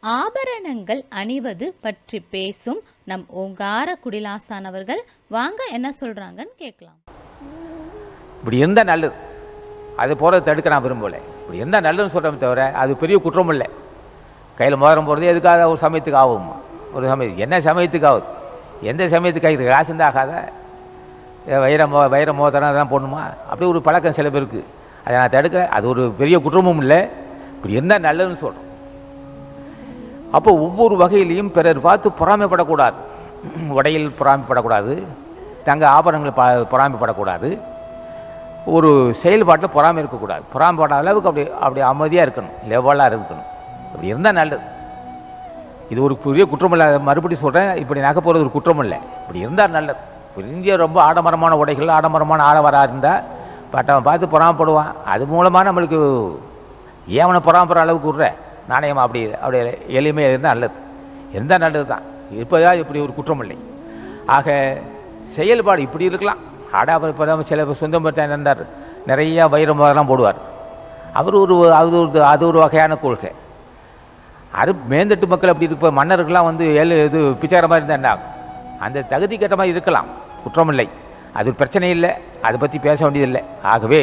ஆபரணங்கள் அணிவது பற்றி பேசும் நம் ஓங்கார குடிலாசான் அவர்கள் வாங்க என்ன சொல்றாங்கன்னு கேட்கலாம் இப்படி இருந்தால் நல்லது அது போகிறத தடுக்க நான் விரும்பலை இப்படி இருந்தால் நல்லதுன்னு சொல்கிறோமே தவிர அது பெரிய குற்றம் இல்லை கையில் மோதிரம் போகிறது எதுக்காக ஒரு சமயத்துக்கு ஆகும் ஒரு சமயம் என்ன சமயத்துக்கு ஆகுது எந்த சமயத்துக்கு ஆகுது காசு இருந்தால் ஆகாத ஏ, வைர மோ வைர மோதிரம் அதெல்லாம் போடணுமா அப்படி ஒரு பழக்கம் சில பேருக்கு அதை நான் தடுக்கிறேன் அது ஒரு பெரிய குற்றமும் இல்லை இப்படி இருந்தால் நல்லதுன்னு சொல்கிறோம் அப்போ ஒவ்வொரு வகையிலையும் பிறர் பார்த்து பொறாமைப்படக்கூடாது உடையில் பொறாமைப்படக்கூடாது தங்க ஆபரணங்கள் ப பொறாமைப்படக்கூடாது ஒரு செயல்பாட்டில் பொறாமை இருக்கக்கூடாது பொறாமைப்படாத அளவுக்கு அப்படி அப்படி அமைதியாக இருக்கணும் லெவலாக இருக்கணும் அப்படி இருந்தால் நல்லது இது ஒரு பெரிய குற்றம் இல்லை மறுபடியும் சொல்கிறேன் இப்படி நகை போகிறது ஒரு குற்றம் இல்லை இப்படி இருந்தால் நல்லது இப்ப இந்திய ரொம்ப ஆடம்பரமான உடைகள் ஆடம்பரமான ஆடவராக இருந்தால் பட் அவன் பார்த்து பொறாமப்படுவான் அது மூலமாக நம்மளுக்கு ஏவனை பொறாமப்படுற அளவுக்கு விட்ற நாணயம் அப்படி அப்படி எளிமையாக இருந்தால் நல்லது இருந்தால் நல்லது தான் இருப்பதா இப்படி ஒரு குற்றம் இல்லை ஆக செயல்பாடு இப்படி இருக்கலாம் ஆடா இப்போ நம்ம சில பேர் சொந்தம் பெற்ற இருந்தார் நிறைய வைரம் அதெல்லாம் போடுவார் அவர் ஒரு அது ஒரு அது ஒரு வகையான கொள்கை அது மேந்தட்டு மக்கள் அப்படி இருப்ப மன்னர்கள்லாம் வந்து ஏழு இது பிச்சைக்கார மாதிரி இருந்தா என்ன ஆகும்? அந்த தகுதி கேட்ட மாதிரி இருக்கலாம் குற்றமில்லை அது ஒரு பிரச்சனை இல்லை அதை பற்றி பேச வேண்டியதில்லை ஆகவே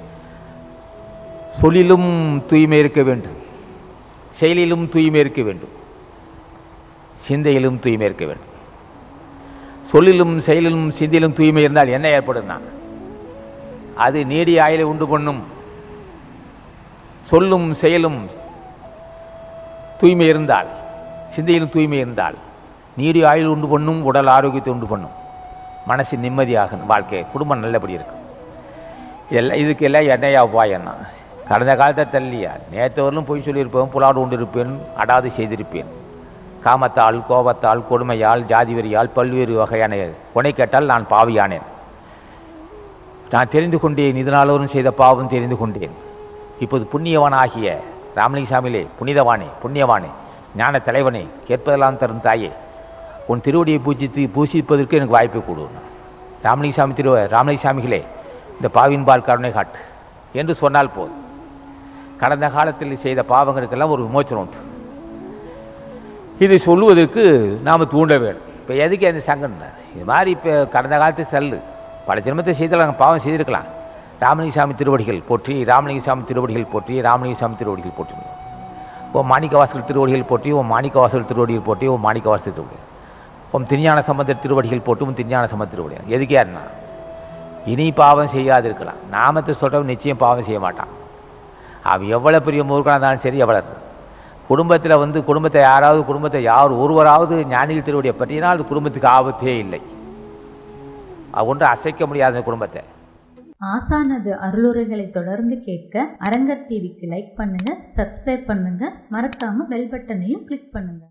சொல்லிலும் தூய்மை இருக்க வேண்டும் செயலிலும் தூய்மை இருக்க வேண்டும் சிந்தையிலும் தூய்மை இருக்க வேண்டும் சொல்லிலும் செயலிலும் சிந்தையிலும் தூய்மை இருந்தால் என்ன ஏற்படும்னா அது நீடிய ஆயுளை உண்டு பண்ணும் சொல்லும் செயலும் தூய்மை இருந்தால் சிந்தையிலும் தூய்மை இருந்தால் நீடிய ஆயுள் உண்டு பண்ணும் உடல் ஆரோக்கியத்தை உண்டு பண்ணும் மனசு நிம்மதியாகும் வாழ்க்கை குடும்பம் நல்லபடி இருக்கும் எல்லாம் இதுக்கு எல்லாம் என்னையா உபாயம்னா கடந்த காலத்தை தள்ளியா நேற்று வரலும் பொய் சொல்லியிருப்பேன் புலாடு கொண்டிருப்பேன் அடாது செய்திருப்பேன் காமத்தால் கோபத்தால் கொடுமையால் ஜாதி வெறியால் பல்வேறு வகையான கொனை கேட்டால் நான் பாவியானேன் நான் தெரிந்து கொண்டேன் இதனாலோரும் செய்த பாவம் தெரிந்து கொண்டேன் இப்போது புண்ணியவான் ஆகிய ராமலிங்கசாமியிலே புனிதவானே புண்ணியவானே ஞான தலைவனே கேட்பதெல்லாம் தரும் தாயே உன் திருவடியை பூஜித்து பூசிப்பதற்கு எனக்கு வாய்ப்பை கொடு ராமலிங்கசாமி திரு ராமலிங்கசாமிகளே இந்த பாவின் பால் கருணை காட்டு என்று சொன்னால் போதும் கடந்த காலத்தில் செய்த பாவங்களுக்கெல்லாம் ஒரு விமோச்சனம் உண்டு இதை சொல்லுவதற்கு நாம் தூண்ட வேண்டும் இப்போ எதுக்கு அந்த சங்கம் இது மாதிரி இப்போ கடந்த காலத்து செல்லு பல ஜென்மத்தை செய்தலாம் பாவம் செய்திருக்கலாம் ராமலிங்கசாமி திருவடிகள் போற்றி ராமலிங்கசாமி திருவடிகள் போற்றி ராமலிங்கசாமி திருவடிகள் போற்றி ஓ மாணிக்கவாசல் திருவடிகள் போற்றி ஓ மாணிக்கவாசல் திருவடிகள் போற்றி ஓ மாணிக்கவாசல் திருவடிகள் ஓம் திருஞான சம்பந்தர் திருவடிகள் போட்டு உம் திருஞான சம்பந்த திருவடிகள் எதுக்கே அண்ணா இனி பாவம் செய்யாதிருக்கலாம் நாமத்தை சொல்கிறவன் நிச்சயம் பாவம் செய்ய மாட்டான் அவன் எவ்வளோ பெரிய மூர்க்கனாக இருந்தாலும் சரி எவ்வளோ குடும்பத்தில் வந்து குடும்பத்தை யாராவது குடும்பத்தை யார் ஒருவராவது ஞானிகள் திருவடியை பற்றினால் அது குடும்பத்துக்கு ஆபத்தே இல்லை அது ஒன்று அசைக்க முடியாத அந்த குடும்பத்தை ஆசானது அருளுரைகளை தொடர்ந்து கேட்க அரங்கர் டிவிக்கு லைக் பண்ணுங்க சப்ஸ்கிரைப் பண்ணுங்க மறக்காம பெல் பட்டனையும் கிளிக் பண்ணுங்க